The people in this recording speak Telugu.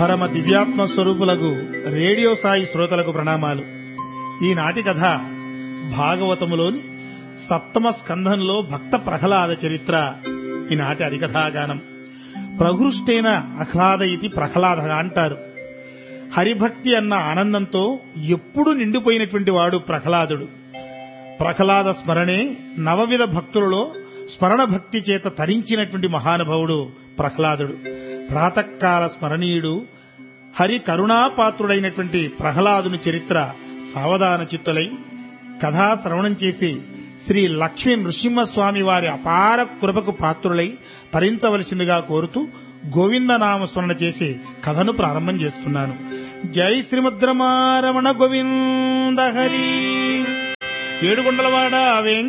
పరమ దివ్యాత్మ స్వరూపులకు రేడియో సాయి శ్రోతలకు ప్రణామాలు ఈనాటి కథ భాగవతములోని సప్తమ స్కంధంలో భక్త ప్రహ్లాద చరిత్ర ఈనాటి హరికథాగానం ప్రహృష్టేన ఆహ్లాద ఇది ప్రహ్లాద అంటారు హరిభక్తి అన్న ఆనందంతో ఎప్పుడు నిండిపోయినటువంటి వాడు ప్రహ్లాదుడు ప్రహ్లాద స్మరణే నవవిధ భక్తులలో స్మరణ భక్తి చేత తరించినటువంటి మహానుభావుడు ప్రహ్లాదుడు ప్రాతకాల స్మరణీయుడు హరి కరుణాపాత్రుడైనటువంటి ప్రహ్లాదుని చరిత్ర సావధాన చిత్తులై కథా శ్రవణం చేసి శ్రీ లక్ష్మీ నృసింహస్వామి వారి అపార కృపకు పాత్రులై తరించవలసిందిగా కోరుతూ గోవిందనామ స్మరణ చేసి కథను ప్రారంభం చేస్తున్నాను జై శ్రీమద్రమారమణ గోవింద హరి ఏడుకొండలవాడ వెంకట